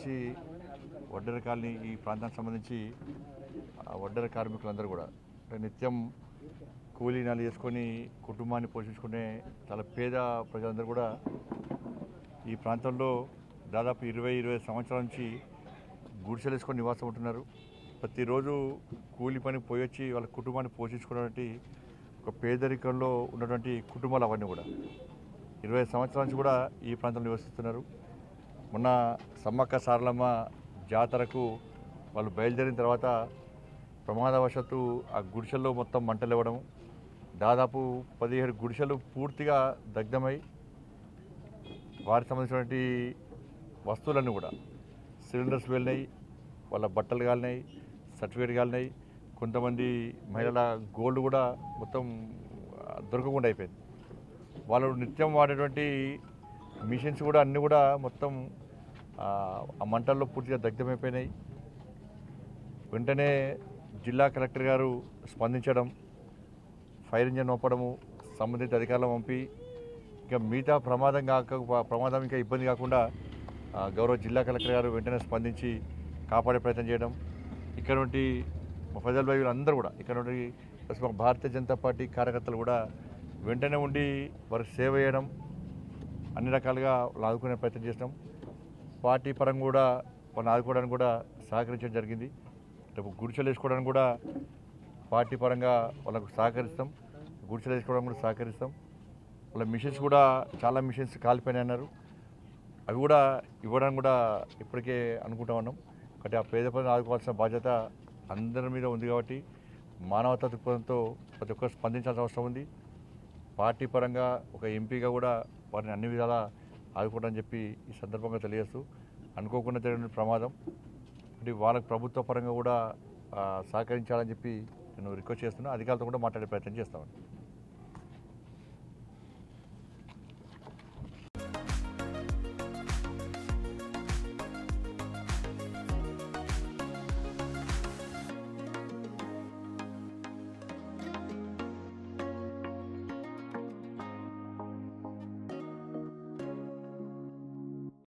సంబంధించి వడ్డెర కాలనీ ఈ ప్రాంతానికి సంబంధించి ఆ వడ్డెర కార్మికులందరూ కూడా అంటే నిత్యం కూలీ నాలు చేసుకొని కుటుంబాన్ని పోషించుకునే చాలా పేద ప్రజలందరూ కూడా ఈ ప్రాంతంలో దాదాపు ఇరవై ఇరవై సంవత్సరాల నుంచి గుడిసెలు వేసుకొని నివాసం ఉంటున్నారు ప్రతిరోజు కూలి పని పోయి వచ్చి వాళ్ళ కుటుంబాన్ని పోషించుకున్నటువంటి ఒక పేదరికంలో ఉన్నటువంటి కుటుంబాలు అవన్నీ కూడా ఇరవై సంవత్సరాల నుంచి కూడా ఈ ప్రాంతంలో నివసిస్తున్నారు మొన్న సమ్మక్క సారలమ్మ జాతరకు వాళ్ళు బయలుదేరిన తర్వాత ప్రమాదవశాత్తు ఆ గుడిసెల్లో మొత్తం మంటలు ఇవ్వడం దాదాపు పదిహేడు గుడిసెలు పూర్తిగా దగ్ధమై వారికి సంబంధించినటువంటి వస్తువులన్నీ కూడా సిలిండర్స్ వెళ్ళినాయి వాళ్ళ బట్టలు కాలినాయి సర్టిఫికేట్ కాలినాయి కొంతమంది మహిళల గోల్డ్ కూడా మొత్తం ఆ, దొరకకుండా అయిపోయింది వాళ్ళు నిత్యం వాడేటువంటి మిషన్స్ కూడా అన్నీ కూడా మొత్తం ఆ, ఆ మంటల్లో పూర్తిగా దగ్ధమైపోయినాయి వెంటనే జిల్లా కలెక్టర్ గారు స్పందించడం ఫైర్ ఇంజన్ పంపడము సంబంధిత అధికారులను పంపి ఇంకా మిగతా ప్రమాదం కాక ప్రమాదం ఇంకా ఇబ్బంది కాకుండా ఆ, గౌరవ జిల్లా కలెక్టర్ గారు వెంటనే స్పందించి కాపాడే ప్రయత్నం చేయడం ఇక్కడ నుండి ఫజల్ భాయ్ అందరూ కూడా ఇక్కడ నుండి అసలు భారతీయ జనతా పార్టీ కార్యకర్తలు కూడా వెంటనే ఉండి వారికి సేవ చేయడం అన్ని రకాలుగా వాళ్ళు ఆదుకునే ప్రయత్నం చేసినాం పార్టీ పరంగా కూడా వాళ్ళని ఆదుకోవడానికి కూడా సహకరించడం జరిగింది రేపు గుడిసెలు వేసుకోవడానికి కూడా పార్టీ పరంగా వాళ్ళకు సహకరిస్తాం గుడిసెలు వేసుకోవడానికి కూడా సహకరిస్తాం వాళ్ళ మిషన్స్ కూడా చాలా మిషన్స్ కాలిపోయినాయి అన్నారు అవి కూడా ఇవ్వడానికి కూడా ఇప్పటికే అనుకుంటా ఉన్నాం కాబట్టి ఆ పేద ప్రజలను ఆదుకోవాల్సిన బాధ్యత అందరి మీద ఉంది కాబట్టి మానవతా దృక్పథంతో ప్రతి ఒక్కరు స్పందించాల్సిన అవసరం ఉంది పార్టీ పరంగా ఒక ఎంపీగా కూడా వారిని అన్ని విధాలా ఆదుకోవడం చెప్పి ఈ సందర్భంగా తెలియజేస్తూ అనుకోకుండా జరిగిన ప్రమాదం అంటే వాళ్ళకి ప్రభుత్వ పరంగా కూడా ఆ, సహకరించాలని చెప్పి నేను రిక్వెస్ట్ చేస్తున్నా అధికారులతో కూడా మాట్లాడే ప్రయత్నం చేస్తామని